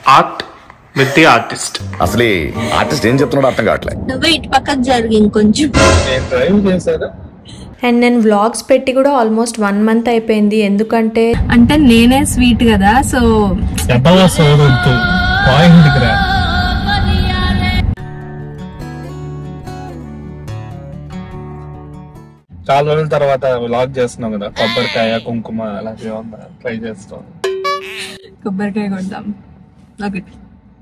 Art with the artist అసలు ఈ artist ఏం చెప్తున్నాడో అర్థం కావట్లేదు నువ్వే ఇటు పక్కకు జరిగి ఇంకొంచెం నేను డ్రైవ్ చేశారా అండ్ నేను వ్లాగ్స్ పెట్టి కూడా ఆల్మోస్ట్ వన్ మంత్ అయిపోయింది ఎందుకంటే అంటే నేనే స్వీట్ కదా సో చెప్పగా సోదొద్దు పాయింట్కి రా చాలా రోజుల తర్వాత వ్లాగ్ చేస్తున్నాం కదా కొబ్బరికాయ కుంకుమ అలాంటివి ఏమన్నా ట్రై చేస్తాం కొబ్బరికాయ కొడదాం ఒకటి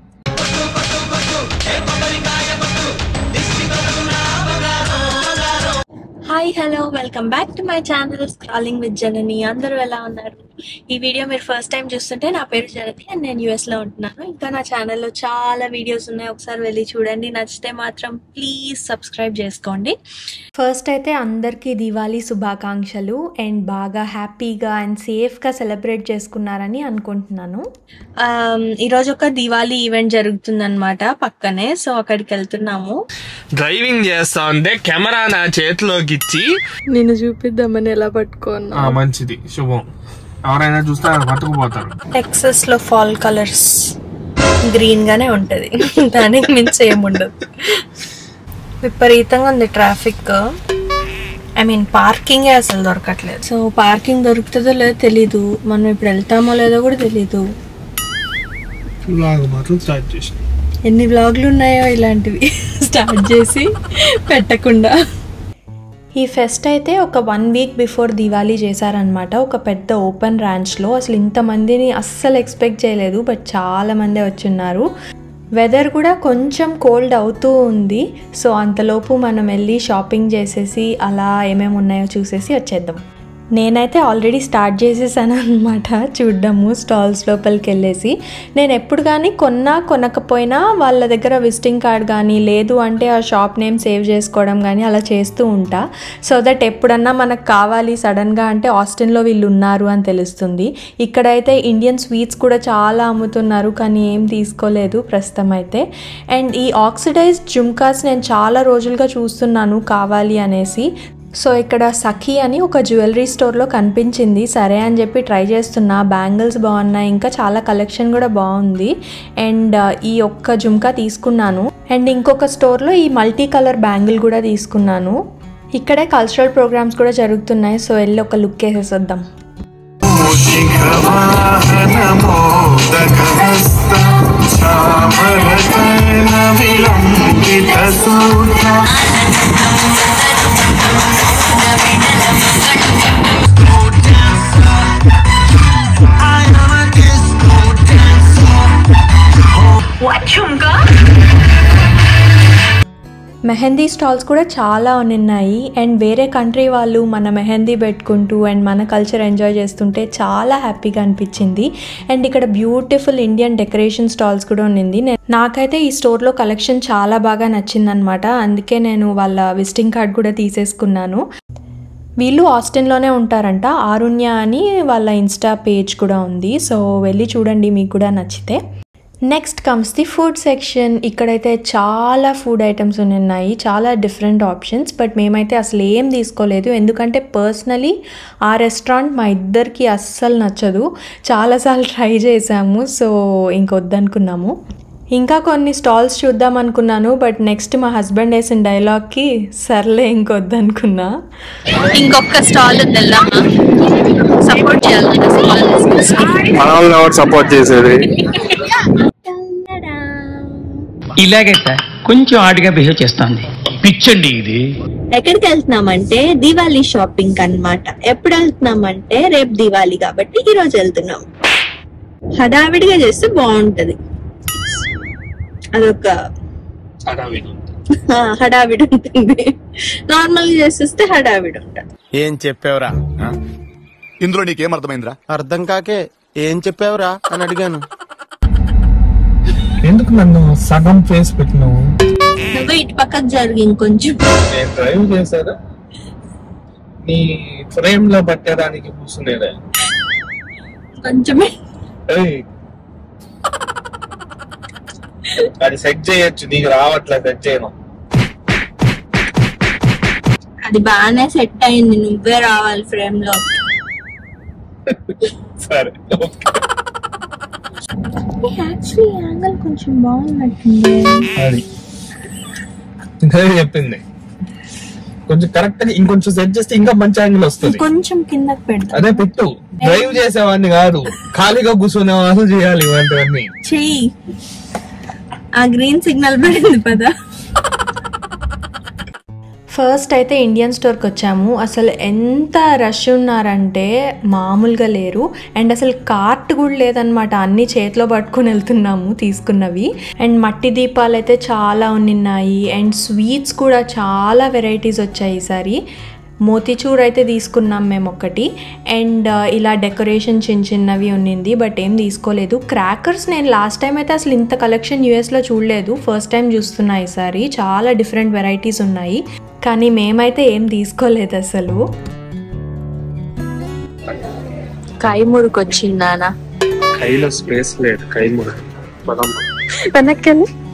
hi hello welcome back to my channel scrolling with Janani అందరూ ఎలా ఉన్నారు ఈ వీడియో మీరు ఫస్ట్ టైం చూస్తుంటే నా పేరు జనని అండ్ నేను యూఎస్ లో ఉంటున్నాను ఇంకా నా ఛానల్లో చాలా వీడియోస్ ఉన్నాయి ఒకసారి వెళ్ళి చూడండి నచ్చితే మాత్రం ప్లీజ్ సబ్స్క్రైబ్ చేసుకోండి ఫస్ట్ అయితే అందరికీ దివాళీ శుభాకాంక్షలు అండ్ బాగా హ్యాపీగా అండ్ సేఫ్గా సెలబ్రేట్ చేసుకున్నారని అనుకుంటున్నాను ఆమ్, ఈరోజు ఒక దివాళీ ఈవెంట్ జరుగుతుందన్నమాట పక్కనే సో అక్కడికి వెళ్తున్నాము డ్రైవింగ్ చేస్తా ఉంటే కెమెరా నా చేతిలోకి ఇచ్చి నేను చూపిద్దామని ఎలా పట్టుకోను ఆ, మంచిది శుభం ఎవరైనా చూస్తే పట్టుకుపోతారు టెక్సస్ లో ఫాల్ కలర్స్ గ్రీన్ గానే ఉంటది దానికి మించి ఏముండదు విపరీతంగా ఉంది ట్రాఫిక్ ఐ మీన్ పార్కింగ్ అసలు దొరకట్లేదు సో పార్కింగ్ దొరుకుతుందో లేదో తెలీదు మనం ఇప్పుడు వెళ్తామో లేదో కూడా తెలీదు వ్లాగ్ మాత్రం స్టార్ట్ చేసి ఎన్ని వ్లాగ్లు ఉన్నాయో ఇలాంటివి స్టార్ట్ చేసి పెట్టకుండా ఈ ఫెస్ట్ అయితే ఒక వన్ వీక్ బిఫోర్ దివాళీ చేశారనమాట ఒక పెద్ద ఓపెన్ ర్యాంచ్లో అసలు ఇంతమందిని అస్సలు ఎక్స్పెక్ట్ చేయలేదు బట్ చాలా మందే వచ్చున్నారు వెదర్ కూడా కొంచెం కోల్డ్ అవుతూ ఉంది సో అంతలోపు మనం వెళ్ళి షాపింగ్ చేసేసి అలా ఏమేమి ఉన్నాయో చూసేసి వచ్చేద్దాం నేనైతే ఆల్రెడీ స్టార్ట్ చేసేసాను అనమాట చూడ్డము స్టాల్స్ లోపలికి వెళ్ళేసి నేను ఎప్పుడు కానీ కొన్నా కొనకపోయినా వాళ్ళ దగ్గర విజిటింగ్ కార్డ్ కానీ లేదు అంటే ఆ షాప్ నేమ్ సేవ్ చేసుకోవడం కానీ అలా చేస్తూ ఉంటా సో దట్ ఎప్పుడన్నా మనకు కావాలి సడన్గా అంటే ఆస్టిన్లో వీళ్ళు ఉన్నారు అని తెలుస్తుంది ఇక్కడైతే ఇండియన్ స్వీట్స్ కూడా చాలా అమ్ముతున్నారు కానీ ఏం తీసుకోలేదు ప్రస్తుతం అయితే అండ్ ఈ ఆక్సిడైజ్డ్ జుమ్కాస్ నేను చాలా రోజులుగా చూస్తున్నాను కావాలి అనేసి సో ఇక్కడ సఖీ అని ఒక జ్యువెలరీ స్టోర్లో కనిపించింది సరే అని చెప్పి ట్రై చేస్తున్నా బ్యాంగిల్స్ బాగున్నాయి ఇంకా చాలా కలెక్షన్ కూడా బాగుంది అండ్ ఈ ఒక్క జుమ్కా తీసుకున్నాను అండ్ ఇంకొక స్టోర్లో ఈ మల్టీ కలర్ బ్యాంగిల్ కూడా తీసుకున్నాను ఇక్కడే కల్చరల్ ప్రోగ్రామ్స్ కూడా జరుగుతున్నాయి సో వెళ్ళి ఒక లుక్ వేసేసొద్దాం మెహందీ స్టాల్స్ కూడా చాలా ఉన్నాయి అండ్ వేరే కంట్రీ వాళ్ళు మన మెహందీ పెట్టుకుంటూ అండ్ మన కల్చర్ ఎంజాయ్ చేస్తుంటే చాలా హ్యాపీగా అనిపించింది అండ్ ఇక్కడ బ్యూటిఫుల్ ఇండియన్ డెకరేషన్ స్టాల్స్ కూడా ఉన్నింది నే- నాకైతే ఈ స్టోర్లో కలెక్షన్ చాలా బాగా నచ్చిందనమాట అందుకే నేను వాళ్ళ విజిటింగ్ కార్డ్ కూడా తీసేసుకున్నాను వీళ్ళు ఆస్టిన్లోనే ఉంటారంట ఆరుణ్య అని వాళ్ళ ఇన్స్టా పేజ్ కూడా ఉంది సో వెళ్ళి చూడండి మీకు కూడా నచ్చితే next comes the food section ఇక్కడైతే చాలా ఫుడ్ ఐటమ్స్ ఉన్నాయి చాలా డిఫరెంట్ ఆప్షన్స్ బట్ మేమైతే అసలు ఏం తీసుకోలేదు ఎందుకంటే పర్సనలీ ఆ రెస్టారెంట్ మా ఇద్దరికి అస్సలు నచ్చదు చాలాసార్లు ట్రై చేసాము సో ఇంకొద్దనుకున్నాము ఇంకా కొన్ని స్టాల్స్ చూద్దాం అనుకున్నాను బట్ నెక్స్ట్ మా హస్బెండ్ వేసిన డైలాగ్కి సర్లే ఇంకొద్దనుకున్నా ఇంకొక స్టాల్ ఉంది వెళ్దామా సపోర్ట్ చేయాలి మనల్ని ఎవరు సపోర్ట్ చేసేది ఇలాగైతే కొంచెం ఆడిగా బిహేవ్ చేస్తోంది పిచ్చండి ఇది ఎక్కడికి వెళ్తున్నామంటే దివాళీ షాపింగ్ అన్నమాట ఎప్పుడు వెళ్తున్నామంటే రేపు దివాళీ కాబట్టి ఈ రోజు వెళ్తున్నాం హడావిడిగా చేస్తే బాగుంటది అదొక ఆ, హడావిడి ఉంటుంది నార్మల్ గా చేసేస్తే హడావిడి ఉంటుంది ఏం చెప్పావురా ఇందులో నీకేం అర్థమైందిరా అర్థం కాకే ఏం చెప్పావురా అని అడిగాను ఎందుకు నన్ను సగం ఫేస్ పెట్టినావు నువ్వే ఇటు పక్కకు జరిగి ఇంకొంచెం నేను డ్రైవ్ చేశారా నీ ఫ్రేమ్ లో పట్టడానికి కూర్చునేదా కొంచెమే ఏయ్. అది సెట్ చేయొచ్చు నీకు రావట్లే సెట్ చేయను అది బాగానే సెట్ అయింది నువ్వే రావాలి ఫ్రేమ్ లో సరే ఓకే యాక్చువల్లీ యాంగిల్ కొంచెం బాగున్నట్టుంది అది ఇంకా చెప్పింది కొంచెం కరెక్ట్ గా ఇంకొంచెం సెట్ చేస్తే ఇంకా మంచి యాంగిల్ వస్తుంది కొంచెం కిందకి పెడతా అదే పెట్టు డ్రైవ్ చేసేవాడిని కాదు ఖాళీగా కూర్చునే వాళ్ళు చేయాలి ఇలాంటివన్నీ చెయ్యి ఆ గ్రీన్ సిగ్నల్ పడింది పదా ఫస్ట్ అయితే ఇండియన్ స్టోర్కి వచ్చాము అసలు ఎంత రష్ ఉన్నారంటే మామూలుగా లేరు అండ్ అసలు కార్ట్ కూడా లేదనమాట అన్ని చేతిలో పట్టుకొని వెళ్తున్నాము తీసుకున్నవి అండ్ మట్టి దీపాలు అయితే చాలా ఉన్నాయి అండ్ స్వీట్స్ కూడా చాలా వెరైటీస్ వచ్చాయి ఈసారి మోతిచూర్ అయితే తీసుకున్నాం మేము ఒకటి అండ్ ఇలా డెకరేషన్ చిన్న చిన్నవి ఉన్నింది బట్ ఏం తీసుకోలేదు క్రాకర్స్ నేను లాస్ట్ టైం అయితే అసలు ఇంత కలెక్షన్ యూఎస్లో చూడలేదు ఫస్ట్ టైం చూస్తున్నా ఈసారి చాలా డిఫరెంట్ వెరైటీస్ ఉన్నాయి కానీ మేమైతే ఏం తీసుకోలేదు అసలు కైముడికి వచ్చింది నాన్న కైలో స్పేస్ లేదు కైముడు వెనక్కి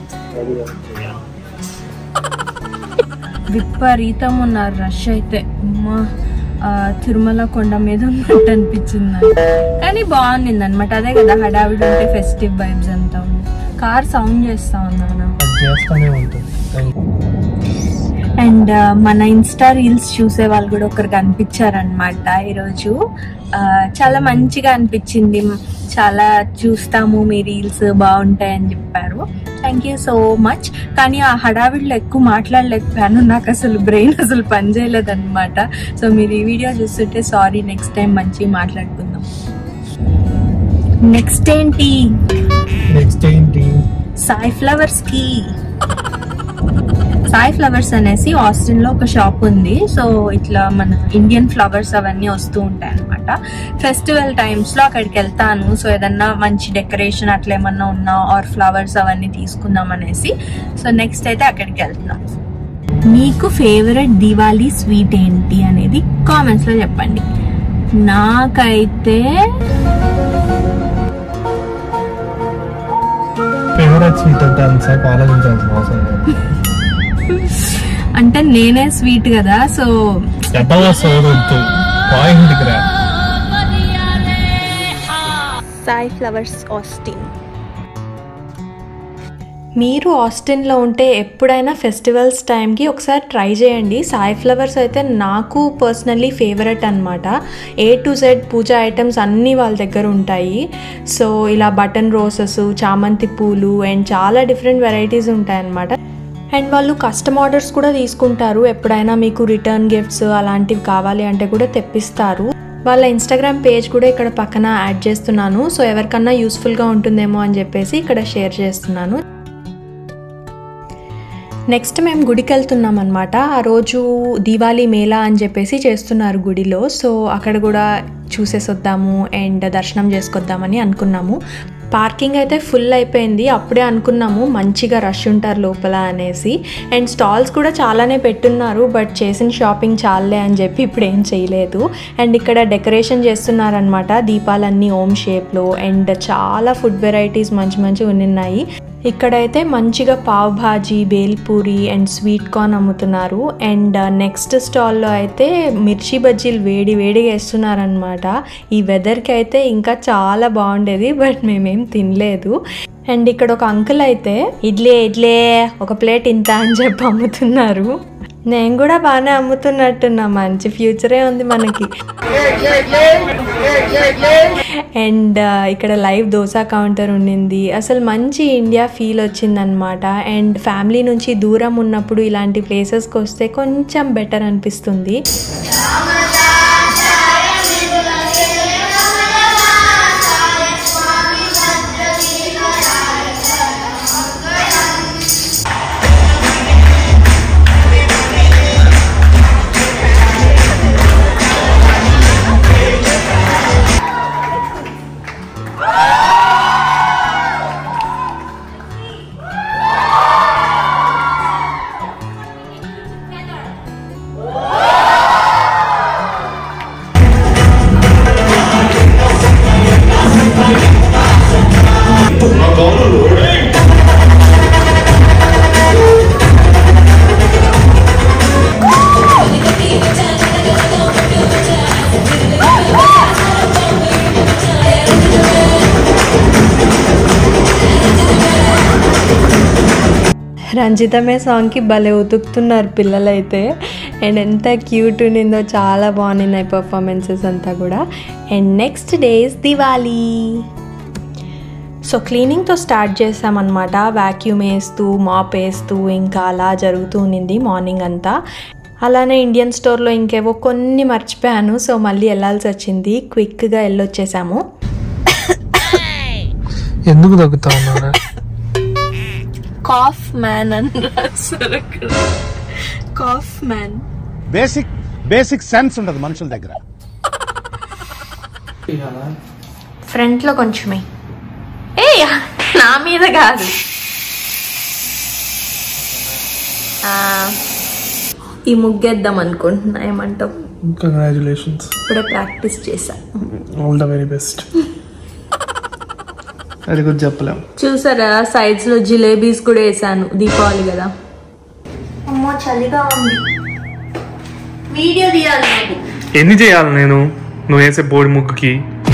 విపరీతం ఉన్నారు రష్ అయితే అమ్మా ఆ, తిరుమల కొండ మీద ఉన్నట్టు అనిపించింది నాకు కానీ బాగుంది అనమాట అదే కదా హడావిడి ఉంటే ఫెస్టివ్ వైబ్స్ అంతా ఉంది కార్ సౌండ్ చేస్తా ఉన్నాను చేస్తూనే ఉంటుంది అండ్ మన ఇన్స్టా రీల్స్ చూసే వాళ్ళు కూడా ఒకరు కనిపించారనమాట ఈరోజు ఆ, చాలా మంచిగా అనిపించింది చాలా చూస్తాము మీ రీల్స్ బాగుంటాయని చెప్పారు థ్యాంక్ యూ సో మచ్ కానీ ఆ హడావిడిలో ఎక్కువ మాట్లాడలేకపోయాను నాకు అసలు బ్రెయిన్ అసలు పనిచేయలేదు అనమాట సో మీరు ఈ వీడియో చూస్తుంటే సారీ నెక్స్ట్ టైం మంచిగా మాట్లాడుకుందాం నెక్స్ట్ ఏంటి నెక్స్ట్ ఏంటి సాయి ఫ్లవర్స్ కి సాయి ఫ్లవర్స్ అనేసి ఆస్టిన్ లో ఒక షాప్ ఉంది సో ఇట్లా మన ఇండియన్ ఫ్లవర్స్ అవన్నీ వస్తూ ఉంటాయి అనమాట ఫెస్టివల్ టైమ్స్ లో అక్కడికి వెళ్తాను సో ఏదన్నా మంచి డెకరేషన్ అట్లా ఏమన్నా ఉన్నా ఆర్ ఫ్లవర్స్ అవన్నీ తీసుకుందాం అనేసి సో నెక్స్ట్ అయితే అక్కడికి వెళ్తున్నాం మీకు ఫేవరెట్ దివాళీ స్వీట్ ఏంటి అనేది కామెంట్స్ లో చెప్పండి నాకైతే ఫేవరెట్ స్వీట్ అంటే అంతసేపు ఆలోచించాల్సిన అవసరం లేదు అంటే నేనే స్వీట్ కదా సో చెప్పగా సోదొద్దు పాయింట్కి రా సాయి ఫ్లవర్స్ ఆస్టిన్ మీరు ఆస్టిన్లో ఉంటే ఎప్పుడైనా ఫెస్టివల్స్ టైంకి ఒకసారి ట్రై చేయండి సాయి ఫ్లవర్స్ అయితే నాకు పర్సనల్లీ ఫేవరెట్ అనమాట ఏ టు జెడ్ పూజ ఐటమ్స్ అన్నీ వాళ్ళ దగ్గర ఉంటాయి సో ఇలా బటన్ రోసెస్ చామంతి పూలు అండ్ చాలా డిఫరెంట్ వెరైటీస్ ఉంటాయన్నమాట అండ్ వాళ్ళు కస్టమ్ ఆర్డర్స్ కూడా తీసుకుంటారు ఎప్పుడైనా మీకు రిటర్న్ గిఫ్ట్స్ అలాంటివి కావాలి అంటే కూడా తెప్పిస్తారు వాళ్ళ ఇన్స్టాగ్రామ్ పేజ్ కూడా ఇక్కడ పక్కన యాడ్ చేస్తున్నాను సో ఎవరికన్నా యూస్ఫుల్గా ఉంటుందేమో అని చెప్పేసి ఇక్కడ షేర్ చేస్తున్నాను నెక్స్ట్ మేము గుడికి వెళ్తున్నాం అనమాట ఆ రోజు దీవాళీ మేళా అని చెప్పేసి చేస్తున్నారు గుడిలో సో అక్కడ కూడా చూసేసి వద్దాము అండ్ దర్శనం చేసుకొద్దామని అనుకున్నాము పార్కింగ్ అయితే ఫుల్ అయిపోయింది అప్పుడే అనుకున్నాము మంచిగా రష్ ఉంటారు లోపల అనేసి అండ్ స్టాల్స్ కూడా చాలానే పెట్టున్నారు బట్ చేసిన షాపింగ్ చాలే అని చెప్పి ఇప్పుడు ఏం చేయలేదు అండ్ ఇక్కడ డెకరేషన్ చేస్తున్నారనమాట దీపాలన్నీ ఓం షేప్లో అండ్ చాలా ఫుడ్ వెరైటీస్ మంచి మంచి ఉన్నాయి ఇక్కడైతే మంచిగా pav bhaji bhelpuri and sweet corn అమ్ముతున్నారు అండ్ నెక్స్ట్ స్టాల్లో అయితే మిర్చి బజ్జీలు వేడి వేడిగా వేస్తున్నారనమాట ఈ వెదర్కి అయితే ఇంకా చాలా బాగుండేది బట్ మేమేం తినలేదు అండ్ ఇక్కడ ఒక అంకుల్ అయితే ఇడ్లీ ఇడ్లీ ఒక ప్లేట్ ఇంత అని చెప్పి అమ్ముతున్నారు నేను కూడా బాగానే అమ్ముతున్నట్టున్నా మంచి ఫ్యూచరే ఉంది మనకి అండ్ ఇక్కడ లైవ్ దోశ కౌంటర్ ఉండింది అసలు మంచి ఇండియా ఫీల్ వచ్చిందనమాట అండ్ ఫ్యామిలీ నుంచి దూరం ఉన్నప్పుడు ఇలాంటి ప్లేసెస్కి వస్తే కొంచెం బెటర్ అనిపిస్తుంది రంజితమే సాంగ్కి భలే ఉతుకుతున్నారు పిల్లలైతే అండ్ ఎంత క్యూట్ ఉండిందో చాలా బాగున్నాయి పర్ఫార్మెన్సెస్ అంతా కూడా and next days Diwali so క్లీనింగ్తో స్టార్ట్ చేసామన్నమాట వ్యాక్యూమ్ వేస్తూ మాప్ వేస్తూ ఇంకా అలా జరుగుతూ ఉన్నింది మార్నింగ్ అంతా అలానే ఇండియన్ స్టోర్లో ఇంకేవో కొన్ని మర్చిపోయాను సో మళ్ళీ వెళ్ళాల్సి వచ్చింది క్విక్గా వెళ్ళొచ్చేసాము ఎందుకు తగ్గుతా ఉన్నారా కాఫ్ మ్యాన్ అని రాస్తారు అక్కడ కాఫ్ మ్యాన్ బేసిక్ బేసిక్ సెన్స్ ఉండదు మనుషుల దగ్గర ఫ్రంట్లో కొంచెమే ఏ నా మీద కాదు ఆ, ఈ ముగ్గేద్దాం అనుకుంటున్నా ఏమంటావు కంగ్రాచులేషన్స్ ఇప్పుడే ప్రాక్టీస్ చేశా ఆల్ ద వెరీ బెస్ట్ అది కూడా చెప్పలేం చూసారా సైడ్స్ లో జిలేబీస్ కూడా వేసాను దీపావళి కదా అమ్మో చలిగా ఉంది వీడియో తీయాలి నాకు ఎన్ని చేయాలి నేను నువ్వు వేసే బోర్డు ముక్కుకి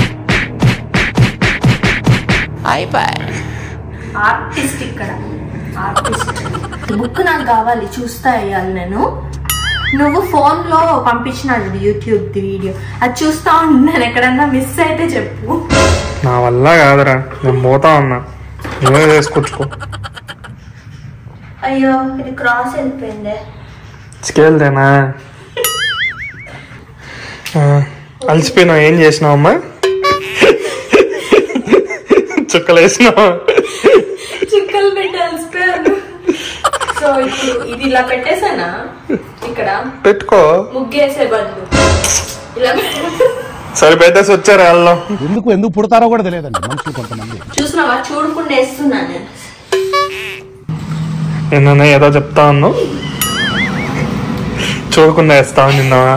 ఆర్టిస్ట్ ఇక్కడ ఆర్టిస్ట్ బుక్ నాకు కావాలి చూస్తా వేయాలి నేను నువ్వు ఫోన్ లో పంపించినాడు యూట్యూబ్ ది వీడియో అది చూస్తా ఉన్నాను ఎక్కడన్నా మిస్ అయితే చెప్పు నా వల్ల కాదురా నేను పోతా ఉన్నా నువ్వే చేసుకొచ్చుకో అయ్యో ఇది క్రాస్ వెళ్ళిపోయిందే తీసుకెళ్తేనా అలసిపోయినావు ఏం చేసినావు అమ్మా చుక్కలు వేసినావా చిక్కలు పెట్టి అలసిపోయాను సో ఇప్పుడు ఇది ఇలా పెట్టేసానా ఇక్కడ పెట్టుకో ముగ్గేసే బదులు ఇలా పెట్టే- సరే పెట్టేసి వచ్చారు వెళ్దాం ఎందుకు ఎందుకు పుడతారో కూడా తెలియదండి మనుషులు కొంతమంది చూసినావా చూడకుండా వేస్తున్నా నేను నిన్న ఏదో చెప్తా ఉన్నావు చూడకుండా వేస్తా నిన్నావా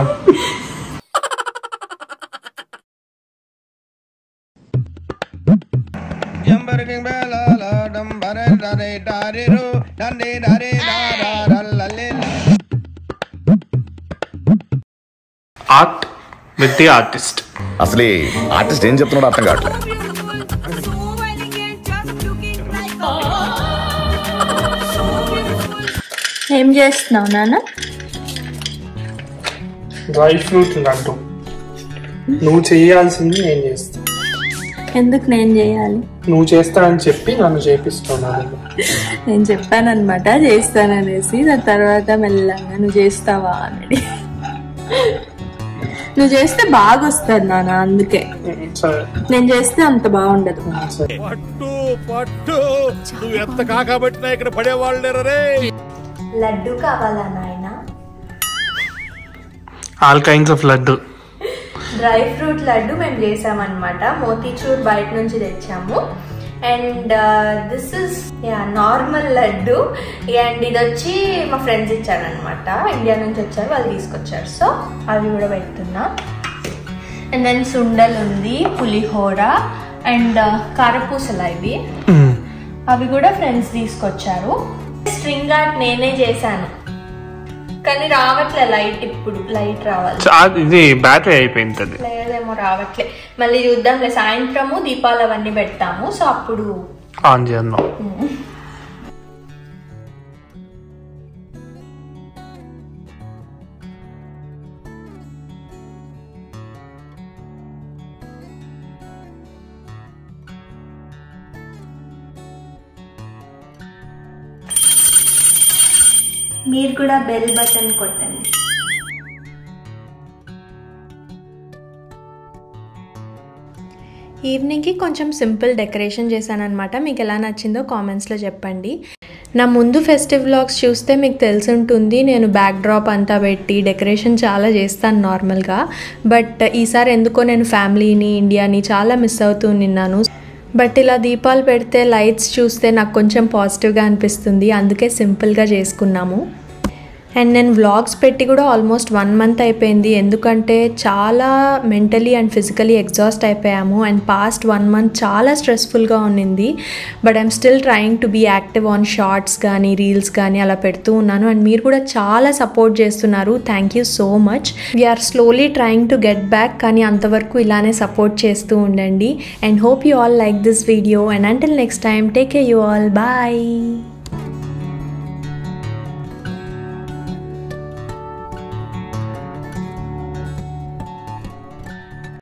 ఆర్ట్ విత్ ది ఆర్టిస్ట్ అసలు ఈ ఆర్టిస్ట్ ఏం చెప్తున్నాడో అర్థం కావట్లేదు ఏం చేస్తున్నావు నాన్న డ్రై ఫ్రూట్ లడ్డు నువ్వు చేయాల్సింది నేను చేస్తా ఎందుకు నేను చేయాలి నువ్వు చేస్తా అని చెప్పి నన్ను చేపిస్తున్నాను నేను చెప్పానన్నమాట చేస్తాననేసి దాని తర్వాత మెల్లగా నువ్వు చేస్తావా అని నువ్వు చేస్తే బాగా వస్తుంది నాన్న అందుకే సరే నేను చేస్తే అంత బాగుండదు పట్టు పట్టు నువ్వు ఎంత కాకబట్టినా ఇక్కడ పడేవాళ్ళు రే లడ్డు కావాలా నాయన all kinds of laddu dry fruit laddu మేము చేసామన్నమాట మోతీచూర్ బయట నుంచి తెచ్చాము and this is ya normal laddu and ఇది వచ్చి మా ఫ్రెండ్స్ ఇచ్చారనమాట ఇండియా నుంచి వచ్చారు వాళ్ళు తీసుకొచ్చారు సో అవి కూడా పెడుతున్నా అండ్ దెన్ సుండల్ ఉంది పులిహోర అండ్ కారపూసలు ఇవి అవి కూడా ఫ్రెండ్స్ తీసుకొచ్చారు స్ట్రింగ్ ఆర్ట్ నేనే చేశాను కానీ రావట్లే లైట్ ఇప్పుడు లైట్ రావాలి ఇది బ్యాటరీ అయిపోయింది అది లేదేమో రావట్లే మళ్ళీ చూద్దాంలే సాయంత్రము దీపాలు అవన్నీ పెడతాము సో అప్పుడు ఆన్ చేద్దాం మీరు కూడా బెల్ బటన్ కొట్టండి ఈవినింగ్కి కొంచెం సింపుల్ డెకరేషన్ చేశానమాట మీకు ఎలా నచ్చిందో కామెంట్స్లో చెప్పండి నా ముందు ఫెస్టివ్ వ్లాగ్స్ చూస్తే మీకు తెలిసి ఉంటుంది నేను బ్యాక్ డ్రాప్ అంతా పెట్టి డెకరేషన్ చాలా చేస్తాను నార్మల్గా బట్ ఈసారి ఎందుకో నేను ఫ్యామిలీని ఇండియాని చాలా మిస్ అవుతూ నిన్నాను బట్ ఇలా దీపాలు పెడితే లైట్స్ చూస్తే నాకు కొంచెం పాజిటివ్గా అనిపిస్తుంది అందుకే సింపుల్గా చేసుకున్నాము అండ్ నేను వ్లాగ్స్ పెట్టి కూడా ఆల్మోస్ట్ వన్ మంత్ అయిపోయింది ఎందుకంటే చాలా మెంటలీ అండ్ ఫిజికలీ ఎగ్జాస్ట్ అయిపోయాము అండ్ పాస్ట్ వన్ మంత్ చాలా స్ట్రెస్ఫుల్గా ఉన్నింది but I'm still trying to be active on shorts కానీ రీల్స్ కానీ అలా పెడుతూ ఉన్నాను అండ్ మీరు కూడా చాలా సపోర్ట్ చేస్తున్నారు thank you so much we are slowly trying to get back కానీ అంతవరకు ఇలానే సపోర్ట్ చేస్తూ ఉండండి and hope you all like this video and until next time take care you all bye